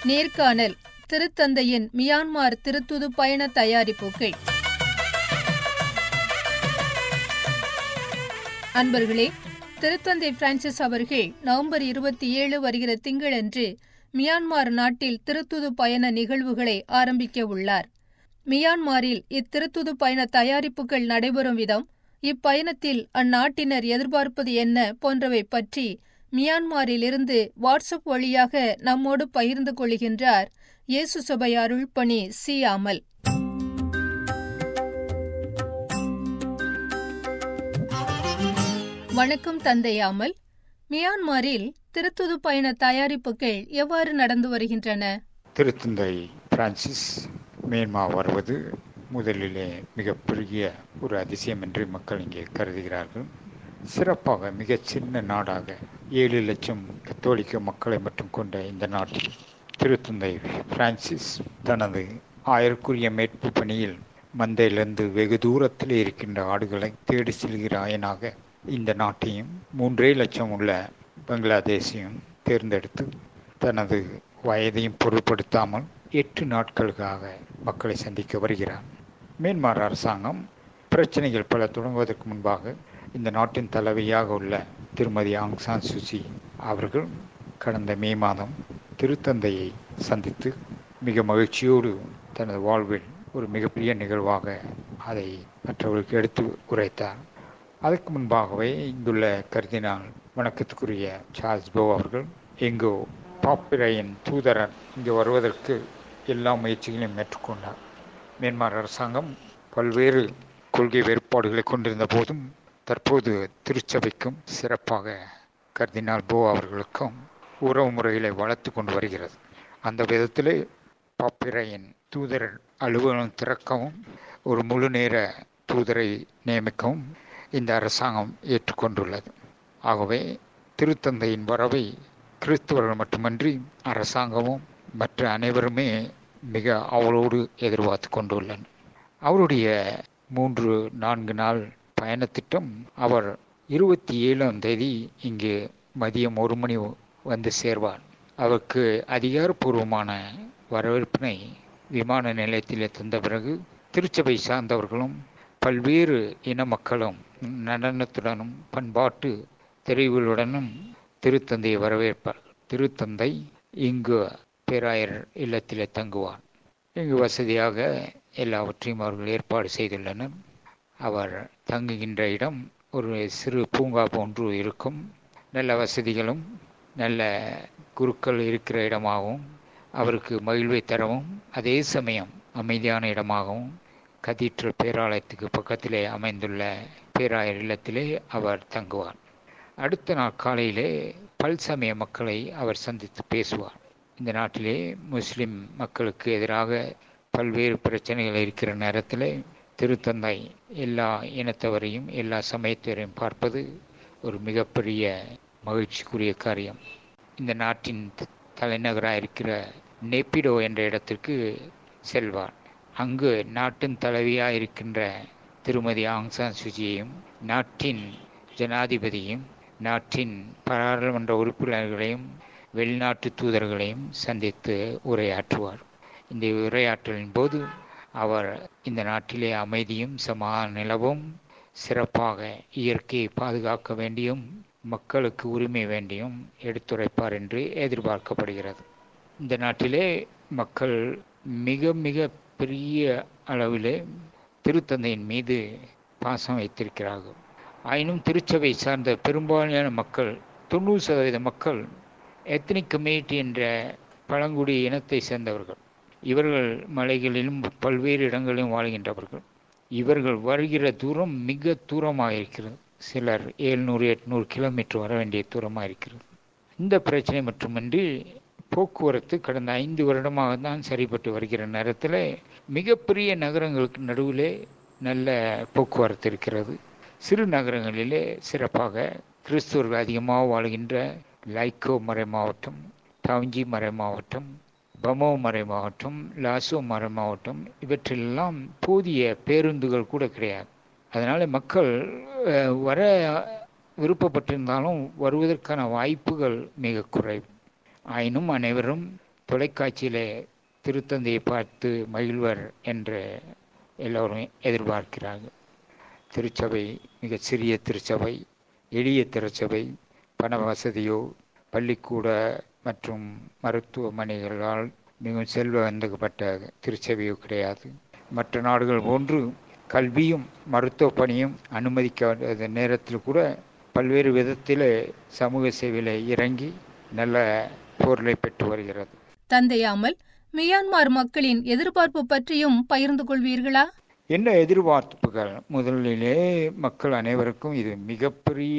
நேர்காணல் திருத்தந்தையின் மியான்மார் திருத்துது பயண தயாரிப்புகள் அன்பர்களே திருத்தந்தை பிரான்சிஸ் அவர்கள் நவம்பர் இருபத்தி ஏழு வருகிற திங்களன்று மியான்மார் நாட்டில் திருத்துது பயண நிகழ்வுகளை ஆரம்பிக்க உள்ளார் மியான்மாரில் இத்திருத்துது பயண தயாரிப்புகள் நடைபெறும் விதம் இப்பயணத்தில் அந்நாட்டினர் எதிர்பார்ப்பது என்ன போன்றவை பற்றி மியான்மாரிலிருந்து வாட்ஸ்அப் வழியாக நம்மோடு பகிர்ந்து கொள்கின்றார் இயேசு சபை அருள் பணி சி அமல் வணக்கம் தந்தை அமல் மியான்மாரில் திருத்துது பயண தயாரிப்புகள் எவ்வாறு நடந்து வருகின்றன திருத்தந்தை பிரான்சிஸ் மேன்மா வருவது முதலிலே மிகப்பெரிய ஒரு அதிசயம் என்று மக்கள் இங்கே கருதுகிறார்கள் சிறப்பாக மிக சின்ன நாடாக ஏழு லட்சம் கத்தோலிக்க மக்களை மட்டும் கொண்ட இந்த நாட்டில் திருத்தந்தை பிரான்சிஸ் தனது ஆயருக்குரிய மீட்பு பணியில் மந்தையிலிருந்து வெகு தூரத்தில் இருக்கின்ற ஆடுகளை தேடி செல்கிற ஆயனாக இந்த நாட்டையும் மூன்றே லட்சம் உள்ள பங்களாதேஷையும் தேர்ந்தெடுத்து தனது வயதையும் பொருட்படுத்தாமல் எட்டு நாட்களுக்காக மக்களை சந்திக்க வருகிறார் மேன்மார் அரசாங்கம் பிரச்சனைகள் பல தொடங்குவதற்கு முன்பாக இந்த நாட்டின் தலைவியாக உள்ள திருமதி ஆங் சான் சுசி அவர்கள் கடந்த மே மாதம் திருத்தந்தையை சந்தித்து மிக மகிழ்ச்சியோடு தனது வாழ்வில் ஒரு மிகப்பெரிய நிகழ்வாக அதை மற்றவர்களுக்கு எடுத்து உரைத்தார் அதற்கு முன்பாகவே இங்குள்ள கருதினால் வணக்கத்துக்குரிய சார்ஸ் போ அவர்கள் எங்கோ பாப்பிரையின் தூதரர் இங்கு வருவதற்கு எல்லா முயற்சிகளையும் மேற்கொண்டார் மியான்மர் அரசாங்கம் பல்வேறு கொள்கை வேறுபாடுகளை கொண்டிருந்த போதும் தற்போது திருச்சபைக்கும் சிறப்பாக கர்தினால் போ அவர்களுக்கும் உறவு முறைகளை வளர்த்து கொண்டு வருகிறது அந்த விதத்திலே பாப்பிரையின் தூதர் அலுவலகம் திறக்கவும் ஒரு முழு நேர தூதரை நியமிக்கவும் இந்த அரசாங்கம் ஏற்றுக்கொண்டுள்ளது ஆகவே திருத்தந்தையின் வரவை கிறிஸ்தவர்கள் மட்டுமன்றி அரசாங்கமும் மற்ற அனைவருமே மிக அவளோடு எதிர்பார்த்து கொண்டுள்ளனர் அவருடைய மூன்று நான்கு நாள் பயணத்திட்டம் அவர் இருபத்தி ஏழாம் தேதி இங்கு மதியம் ஒரு மணி வந்து சேர்வார் அவருக்கு அதிகாரப்பூர்வமான வரவேற்பினை விமான நிலையத்திலே தந்த பிறகு திருச்சபை சார்ந்தவர்களும் பல்வேறு இன மக்களும் நடனத்துடனும் பண்பாட்டு தெரிவுகளுடனும் திருத்தந்தையை வரவேற்பார் திருத்தந்தை இங்கு பேராயர் இல்லத்திலே தங்குவார் இங்கு வசதியாக எல்லாவற்றையும் அவர்கள் ஏற்பாடு செய்துள்ளனர் அவர் தங்குகின்ற இடம் ஒரு சிறு பூங்கா போன்று இருக்கும் நல்ல வசதிகளும் நல்ல குருக்கள் இருக்கிற இடமாகவும் அவருக்கு மகிழ்வை தரவும் அதே சமயம் அமைதியான இடமாகவும் கதீட்ரல் பேராலயத்துக்கு பக்கத்திலே அமைந்துள்ள பேராயர் இல்லத்திலே அவர் தங்குவார் அடுத்த நாள் காலையிலே பல்சமய மக்களை அவர் சந்தித்து பேசுவார் இந்த நாட்டிலே முஸ்லிம் மக்களுக்கு எதிராக பல்வேறு பிரச்சனைகள் இருக்கிற நேரத்தில் திருத்தந்தை எல்லா இனத்தவரையும் எல்லா சமயத்தவரையும் பார்ப்பது ஒரு மிகப்பெரிய மகிழ்ச்சிக்குரிய காரியம் இந்த நாட்டின் தலைநகராக இருக்கிற நெப்பிடோ என்ற இடத்திற்கு செல்வார் அங்கு நாட்டின் தலைவியாக இருக்கின்ற திருமதி ஆங்சான் சுஜியையும் நாட்டின் ஜனாதிபதியும் நாட்டின் பாராளுமன்ற உறுப்பினர்களையும் வெளிநாட்டு தூதர்களையும் சந்தித்து உரையாற்றுவார் இந்த உரையாற்றலின் போது அவர் இந்த நாட்டிலே அமைதியும் சமாதான நிலவும் சிறப்பாக இயற்கையை பாதுகாக்க வேண்டியும் மக்களுக்கு உரிமை வேண்டியும் எடுத்துரைப்பார் என்று எதிர்பார்க்கப்படுகிறது இந்த நாட்டிலே மக்கள் மிக மிக பெரிய அளவிலே திருத்தந்தையின் மீது பாசம் வைத்திருக்கிறார்கள் ஆயினும் திருச்சபை சார்ந்த பெரும்பாலான மக்கள் தொண்ணூறு சதவீத மக்கள் எத்தனிக் கம்யூனிட்டி என்ற பழங்குடி இனத்தை சேர்ந்தவர்கள் இவர்கள் மலைகளிலும் பல்வேறு இடங்களிலும் வாழ்கின்றவர்கள் இவர்கள் வருகிற தூரம் மிக தூரமாக இருக்கிறது சிலர் ஏழ்நூறு எட்நூறு கிலோமீட்டர் வர வேண்டிய தூரமாக இருக்கிறது இந்த பிரச்சனை மட்டுமின்றி போக்குவரத்து கடந்த ஐந்து வருடமாக தான் சரிப்பட்டு வருகிற நேரத்தில் மிகப்பெரிய நகரங்களுக்கு நடுவிலே நல்ல போக்குவரத்து இருக்கிறது சிறு நகரங்களிலே சிறப்பாக கிறிஸ்துவர்கள் அதிகமாக வாழ்கின்ற லைக்கோ மறை மாவட்டம் டவுஞ்சி மறை மாவட்டம் பமோ மறை மாவட்டம் லாசோ மறை மாவட்டம் இவற்றெல்லாம் போதிய பேருந்துகள் கூட கிடையாது அதனால் மக்கள் வர விருப்பப்பட்டிருந்தாலும் வருவதற்கான வாய்ப்புகள் மிக குறைவு ஆயினும் அனைவரும் தொலைக்காட்சியிலே திருத்தந்தையை பார்த்து மகிழ்வர் என்று எல்லோரும் எதிர்பார்க்கிறார்கள் திருச்சபை மிக சிறிய திருச்சபை எளிய திருச்சபை பண வசதியோ பள்ளிக்கூட மற்றும் மருத்துவமனைகளால் மிகவும் செல்வந்தப்பட்ட திருச்சபையோ கிடையாது மற்ற நாடுகள் போன்று கல்வியும் மருத்துவ பணியும் அனுமதிக்காத நேரத்தில் கூட பல்வேறு விதத்தில் சமூக சேவையில் இறங்கி நல்ல பொருளை பெற்று வருகிறது தந்தையாமல் மியான்மார் மக்களின் எதிர்பார்ப்பு பற்றியும் பகிர்ந்து கொள்வீர்களா என்ன எதிர்பார்ப்புகள் முதலிலே மக்கள் அனைவருக்கும் இது மிகப்பெரிய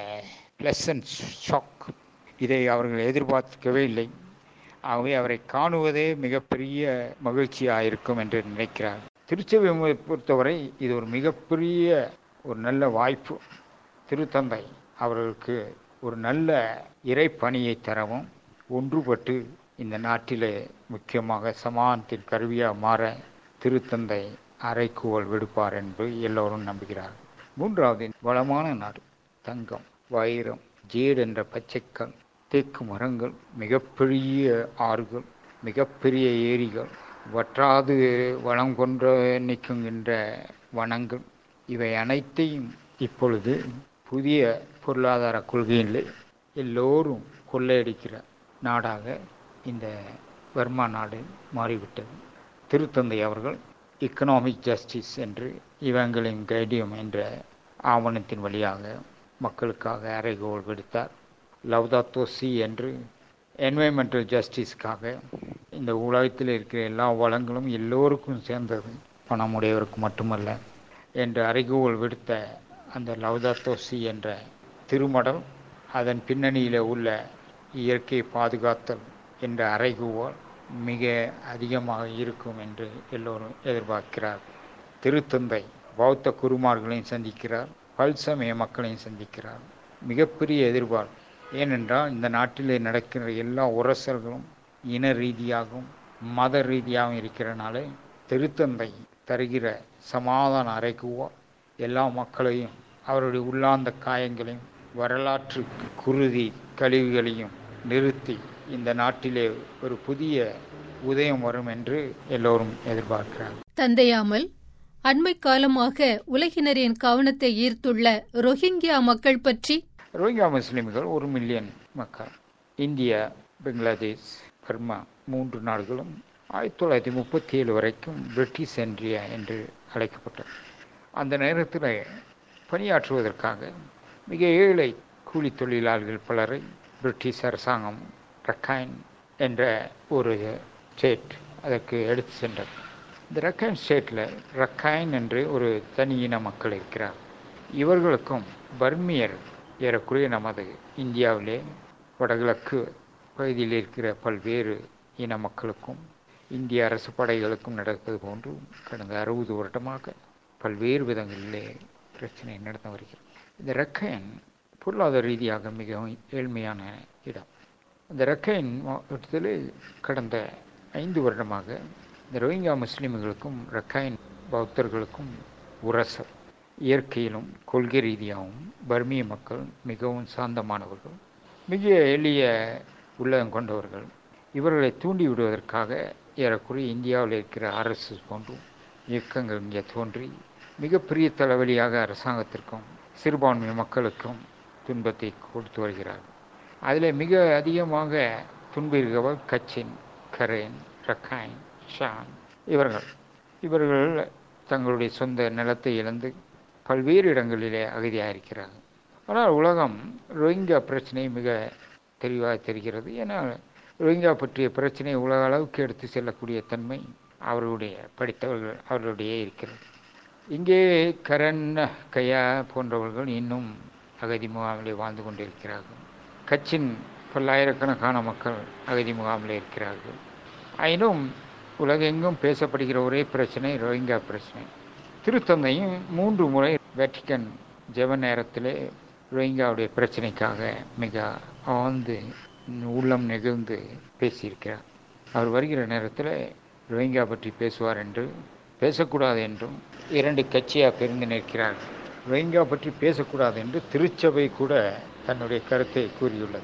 பிளசன்ட் ஷாக் இதை அவர்கள் எதிர்பார்க்கவே இல்லை ஆகவே அவரை காணுவதே மிகப்பெரிய மகிழ்ச்சியாக இருக்கும் என்று நினைக்கிறார் திருச்சபை பொறுத்தவரை இது ஒரு மிகப்பெரிய ஒரு நல்ல வாய்ப்பு திருத்தந்தை அவர்களுக்கு ஒரு நல்ல இறைப்பணியை தரவும் ஒன்றுபட்டு இந்த நாட்டிலே முக்கியமாக சமானத்தின் கருவியாக மாற திருத்தந்தை அரைக்கூவல் விடுப்பார் என்று எல்லோரும் நம்புகிறார்கள் மூன்றாவது வளமான நாடு தங்கம் வைரம் ஜேடு என்ற பச்சைக்கல் தேக்கு மரங்கள் மிகப்பெரிய ஆறுகள் மிகப்பெரிய ஏரிகள் வற்றாது வளம் கொன்ற நிற்குகின்ற வனங்கள் இவை அனைத்தையும் இப்பொழுது புதிய பொருளாதார கொள்கையில் எல்லோரும் கொள்ளையடிக்கிற நாடாக இந்த வர்மா நாடு மாறிவிட்டது திருத்தந்தை அவர்கள் எக்கனாமிக் ஜஸ்டிஸ் என்று இவங்களின் கைடியம் என்ற ஆவணத்தின் வழியாக மக்களுக்காக அறைகோல் விடுத்தார் லவ்தாத்தோ சி என்று என்வைரன்மெண்டல் ஜஸ்டிஸ்க்காக இந்த உலகத்தில் இருக்கிற எல்லா வளங்களும் எல்லோருக்கும் சேர்ந்தது பணமுடையவருக்கு மட்டுமல்ல என்று அறைகோல் விடுத்த அந்த லவ்தாத்தோ சி என்ற திருமடல் அதன் பின்னணியில் உள்ள இயற்கையை பாதுகாத்தல் என்ற அறைகூவல் மிக அதிகமாக இருக்கும் என்று எல்லோரும் எதிர்பார்க்கிறார் திருத்தந்தை பௌத்த குருமார்களையும் சந்திக்கிறார் பல்சமய மக்களையும் சந்திக்கிறார் மிகப்பெரிய எதிர்பார்ப்பு ஏனென்றால் இந்த நாட்டில் நடக்கிற எல்லா உரசல்களும் இன ரீதியாகவும் மத ரீதியாகவும் இருக்கிறனால திருத்தந்தை தருகிற சமாதான அறைக்குவோ எல்லா மக்களையும் அவருடைய உள்ளார்ந்த காயங்களையும் வரலாற்று குருதி கழிவுகளையும் நிறுத்தி இந்த நாட்டிலே ஒரு புதிய உதயம் வரும் என்று எல்லோரும் எதிர்பார்க்கிறார்கள் தந்தையாமல் அண்மை காலமாக உலகினரின் கவனத்தை ஈர்த்துள்ள ரோஹிங்கியா மக்கள் பற்றி ரோஹிங்கா முஸ்லிம்கள் ஒரு மில்லியன் மக்கள் இந்தியா பங்களாதேஷ் பர்மா மூன்று நாடுகளும் ஆயிரத்தி தொள்ளாயிரத்தி முப்பத்தி ஏழு வரைக்கும் பிரிட்டிஷ் இந்தியா என்று அழைக்கப்பட்டது அந்த நேரத்தில் பணியாற்றுவதற்காக மிக ஏழை கூலி தொழிலாளர்கள் பலரை பிரிட்டிஷ் அரசாங்கம் ரக்கைன் என்ற ஒரு ஸ்டேட் அதற்கு எடுத்து சென்றது இந்த ரக்கைன் ஸ்டேட்டில் ரக்கைன் என்று ஒரு தனி இன மக்கள் இருக்கிறார் இவர்களுக்கும் பர்மியர் ஏறக்குறைய நமது இந்தியாவிலே வடகிழக்கு பகுதியில் இருக்கிற பல்வேறு இன மக்களுக்கும் இந்திய அரசு படைகளுக்கும் நடப்பது போன்று கடந்த அறுபது வருடமாக பல்வேறு விதங்களிலே பிரச்சனை நடந்து வருகிறது இந்த ரக்கைன் பொருளாதார ரீதியாக மிகவும் ஏழ்மையான இடம் இந்த ரக்கைன் மாவட்டத்தில் கடந்த ஐந்து வருடமாக இந்த ரோஹிங்கா முஸ்லீம்களுக்கும் ரக்கைன் பௌத்தர்களுக்கும் உரசல் இயற்கையிலும் கொள்கை ரீதியாகவும் பர்மிய மக்கள் மிகவும் சாந்தமானவர்கள் மிக எளிய உள்ளம் கொண்டவர்கள் இவர்களை தூண்டி விடுவதற்காக ஏறக்குறைய இந்தியாவில் இருக்கிற அரசு போன்றும் இயக்கங்கள் இங்கே தோன்றி மிகப்பெரிய தலைவலியாக அரசாங்கத்திற்கும் சிறுபான்மை மக்களுக்கும் துன்பத்தை கொடுத்து வருகிறார்கள் அதில் மிக அதிகமாக துன்புறுகிறவர் கச்சின் கரேன் ரக்காயின் ஷான் இவர்கள் இவர்கள் தங்களுடைய சொந்த நிலத்தை இழந்து பல்வேறு இடங்களிலே அகதியாக இருக்கிறார்கள் ஆனால் உலகம் ரோஹிங்கா பிரச்சனை மிக தெளிவாக தெரிகிறது ஏன்னா ரோஹிங்கா பற்றிய பிரச்சனை உலக அளவுக்கு எடுத்து செல்லக்கூடிய தன்மை அவர்களுடைய படித்தவர்கள் அவர்களுடைய இருக்கிறது இங்கே கரண் கையா போன்றவர்கள் இன்னும் அகதி முகாமிலே வாழ்ந்து கொண்டிருக்கிறார்கள் கச்சின் பல்லாயிரக்கணக்கான மக்கள் அகதி முகாமில் இருக்கிறார்கள் ஆயினும் உலகெங்கும் பேசப்படுகிற ஒரே பிரச்சனை ரோஹிங்கா பிரச்சனை திருத்தந்தையும் மூன்று முறை வெட்டிக்கன் ஜெப நேரத்திலே ரோஹிங்காவுடைய பிரச்சனைக்காக மிக ஆழ்ந்து உள்ளம் நெகிழ்ந்து பேசியிருக்கிறார் அவர் வருகிற நேரத்தில் ரோஹிங்கா பற்றி பேசுவார் என்று பேசக்கூடாது என்றும் இரண்டு கட்சியாக பிரிந்து நிற்கிறார்கள் ரோஹிங்கா பற்றி பேசக்கூடாது என்று திருச்சபை கூட தன்னுடைய கருத்தை கூறியுள்ளது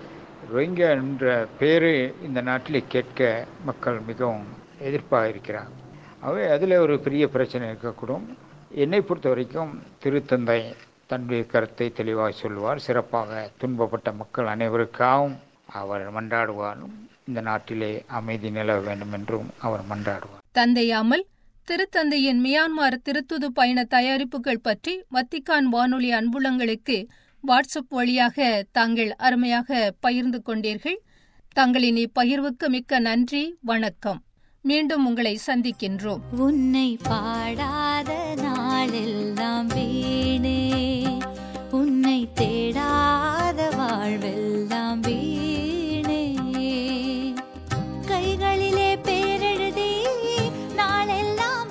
ரோஹிங்கா என்ற பேரு இந்த நாட்டில் கேட்க மக்கள் மிகவும் எதிர்ப்பாக இருக்கிறார் அவை அதில் ஒரு பெரிய பிரச்சனை இருக்கக்கூடும் என்னை பொறுத்த வரைக்கும் திருத்தந்தை தன்னுடைய கருத்தை தெளிவாக சொல்லுவார் சிறப்பாக துன்பப்பட்ட மக்கள் அனைவருக்காகவும் அவர் மன்றாடுவாரும் இந்த நாட்டிலே அமைதி நிலவ வேண்டும் என்றும் அவர் மன்றாடுவார் தந்தை அமல் திருத்தந்தையின் மியான்மர் திருத்துது பயண தயாரிப்புகள் பற்றி வத்திக்கான் வானொலி அன்புள்ளங்களுக்கு வாட்ஸ்அப் வழியாக தாங்கள் அருமையாக பகிர்ந்து கொண்டீர்கள் தங்களின் இப்பகிர்வுக்கு மிக்க நன்றி வணக்கம் மீண்டும் உங்களை சந்திக்கின்றோம் உன்னை பாடாத நாளெல்லாம் வீணே உன்னை தேடாத வாழ்வெல்லாம் வீணே கைகளிலே பேரெழுதி நாளெல்லாம்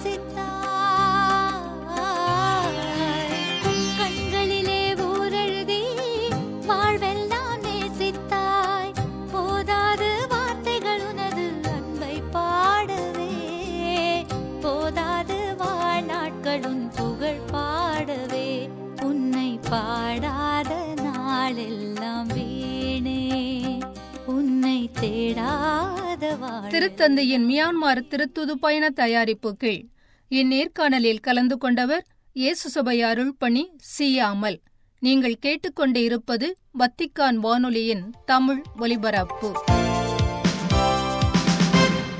வாசித்தாய் கண்களிலே ஊரெழுதி வாழ்வெல்லாம் நேசித்தாய் போதாது வார்த்தைகள் உனது அன்பை பாடவே போதாது வாழ்நாட்களும் புகழ் பாடவே உன்னை பாடாத நாளெல்லாம் வீணே உன்னை தேடாத வாழ் திருத்தந்தையின் மியான்மர் திருத்துது பயண தயாரிப்புகள் இந்நேர்காணலில் கலந்து கொண்டவர் இயேசு சபை அருள்பணி சியாமல் நீங்கள் கேட்டுக்கொண்டு இருப்பது வத்திக்கான் வானொலியின் தமிழ் ஒலிபரப்பு